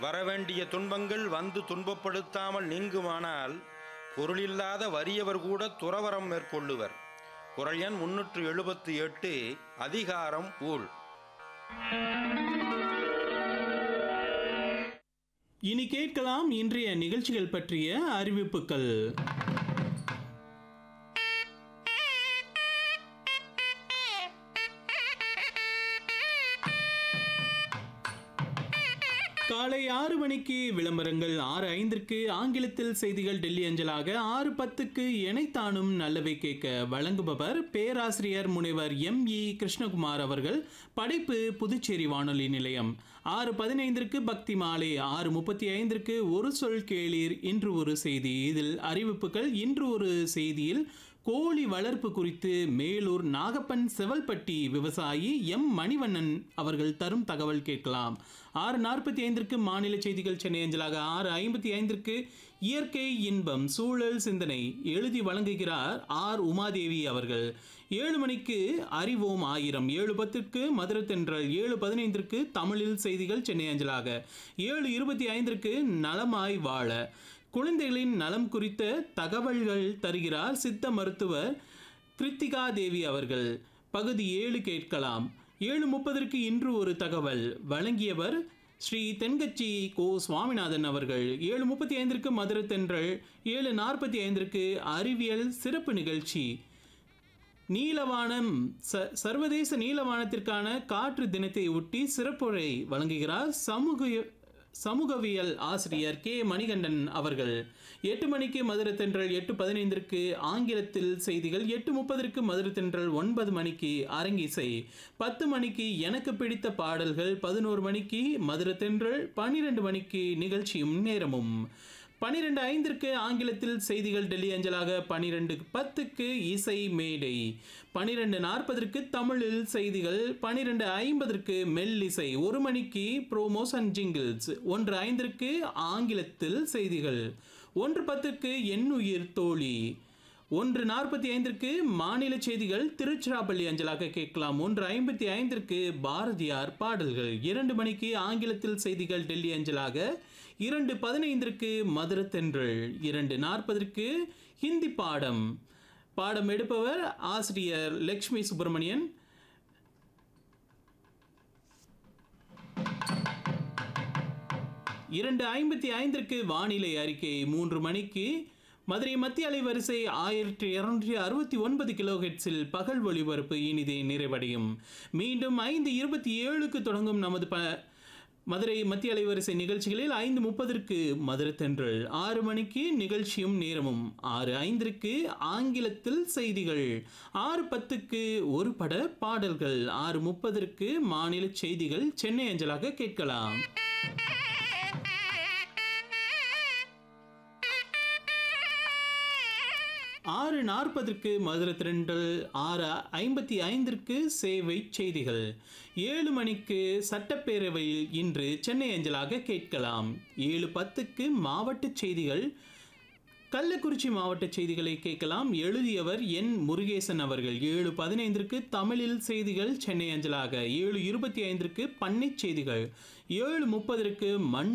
வரவேண்டிய துன்பங்கள் வந்து துன்பப்படுத்தாமல் நீங்குமானால் பொருளில்லாத வறியவர் கூட துறவரம் மேற்கொள்ளுவர் குரல் எண் முன்னூற்று எழுபத்தி எட்டு அதிகாரம் ஊழ் இனி கேட்கலாம் இன்றைய நிகழ்ச்சிகள் பற்றிய அறிவிப்புகள் காலை ஆறு மணிக்கு விளம்பரங்கள் ஆறு ஐந்திற்கு ஆங்கிலத்தில் செய்திகள் டெல்லி அஞ்சலாக ஆறு பத்துக்கு எனைத்தானும் நல்லவை கேட்க வழங்குபவர் பேராசிரியர் முனைவர் எம் இ கிருஷ்ணகுமார் அவர்கள் படைப்பு புதுச்சேரி வானொலி நிலையம் ஆறு பதினைந்திற்கு பக்தி மாலை ஆறு முப்பத்தி ஐந்திற்கு ஒரு சொல் கேளீர் இன்று ஒரு செய்தி இதில் அறிவிப்புகள் இன்று ஒரு செய்தியில் கோழி வளர்ப்பு குறித்து மேலூர் நாகப்பன் செவல்பட்டி விவசாயி எம் மணிவண்ணன் அவர்கள் தரும் தகவல் கேட்கலாம் ஆறு நாற்பத்தி ஐந்திற்கு மாநில செய்திகள் சென்னை அஞ்சலாக ஆறு ஐம்பத்தி ஐந்திற்கு இயற்கை இன்பம் சூழல் சிந்தனை எழுதி வழங்குகிறார் ஆர் உமாதேவி அவர்கள் ஏழு மணிக்கு அறிவோம் ஆயிரம் ஏழு பத்திற்கு மதுரை தென்றல் ஏழு பதினைந்திற்கு தமிழில் செய்திகள் சென்னை அஞ்சலாக ஏழு இருபத்தி ஐந்திற்கு நலமாய் வாழ குழந்தைகளின் நலம் குறித்த தகவல்கள் தருகிறார் சித்த மருத்துவர் கிருத்திகா தேவி அவர்கள் பகுதி ஏழு கேட்கலாம் ஏழு முப்பதற்கு இன்று ஒரு தகவல் வழங்கியவர் ஸ்ரீ தென்கட்சி கோ சுவாமிநாதன் அவர்கள் ஏழு முப்பத்தி ஐந்திற்கு மதுரை தென்றல் ஏழு நாற்பத்தி ஐந்திற்கு அறிவியல் சிறப்பு நிகழ்ச்சி நீலவானம் ச சர்வதேச நீலவானத்திற்கான காற்று தினத்தை ஒட்டி சிறப்புரை வழங்குகிறார் சமூக சமூகவியல் ஆசிரியர் கே மணிகண்டன் அவர்கள் எட்டு மணிக்கு மதுரை தென்றல் எட்டு பதினைந்திற்கு ஆங்கிலத்தில் செய்திகள் எட்டு முப்பதற்கு மதுரை தென்றல் ஒன்பது மணிக்கு அரங்கிசை பத்து மணிக்கு எனக்கு பிடித்த பாடல்கள் பதினோரு மணிக்கு மதுரை தென்றல் பன்னிரெண்டு மணிக்கு நிகழ்ச்சியும் நேரமும் பனிரெண்டு ஐந்திற்கு ஆங்கிலத்தில் செய்திகள் டெல்லி அஞ்சலாக பனிரெண்டு பத்துக்கு இசை மேடை பனிரெண்டு நாற்பதற்கு தமிழில் செய்திகள் பனிரெண்டு ஐம்பதற்கு மெல்லிசை ஒரு மணிக்கு ப்ரோமோஷன் ஜிங்கிள்ஸ் ஒன்று ஐந்திற்கு ஆங்கிலத்தில் செய்திகள் ஒன்று பத்துக்கு எண்ணுயிர் தோழி ஒன்று நாற்பத்தி ஐந்திற்கு மாநில செய்திகள் திருச்சிராப்பள்ளி அஞ்சலாக கேட்கலாம் ஒன்று ஐம்பத்தி ஐந்திற்கு பாரதியார் பாடல்கள் இரண்டு மணிக்கு ஆங்கிலத்தில் செய்திகள் டெல்லி அஞ்சலாக இரண்டு பதினைந்திற்கு மதுரை தென்றல் இரண்டு நாற்பதற்கு ஹிந்தி பாடம் பாடம் எடுப்பவர் ஆசிரியர் லக்ஷ்மி சுப்பிரமணியன் இரண்டு ஐம்பத்தி ஐந்திற்கு வானிலை அறிக்கை மூன்று மணிக்கு மதுரை மத்திய அலைவரிசை ஆயிரத்தி இருநூற்றி அறுபத்தி ஒன்பது கிலோ ஹெட்ஸில் பகல் ஒளிபரப்பு இனிதே நிறைவடையும் மீண்டும் ஐந்து இருபத்தி ஏழுக்கு தொடங்கும் நமது ப மதுரை மத்திய அலைவரிசை நிகழ்ச்சிகளில் ஐந்து முப்பதற்கு மதுரை தென்றல் ஆறு மணிக்கு நிகழ்ச்சியும் நேரமும் ஆறு ஐந்திற்கு ஆங்கிலத்தில் செய்திகள் ஆறு பத்துக்கு ஒரு பட பாடல்கள் ஆறு முப்பதற்கு மாநில செய்திகள் சென்னை அஞ்சலாக கேட்கலாம் ஆறு நாற்பதற்கு மதுரை திரண்டல் ஆறு ஐம்பத்தி ஐந்திற்கு சேவை செய்திகள் ஏழு மணிக்கு சட்டப்பேரவையில் இன்று சென்னை அஞ்சலாக கேட்கலாம் ஏழு பத்துக்கு மாவட்ட செய்திகள் கள்ளக்குறிச்சி மாவட்ட செய்திகளை கேட்கலாம் எழுதியவர் என் முருகேசன் அவர்கள் ஏழு பதினைந்திற்கு தமிழில் செய்திகள் சென்னை அஞ்சலாக ஏழு இருபத்தி ஐந்திற்கு பண்ணை செய்திகள் ஏழு முப்பதற்கு மண்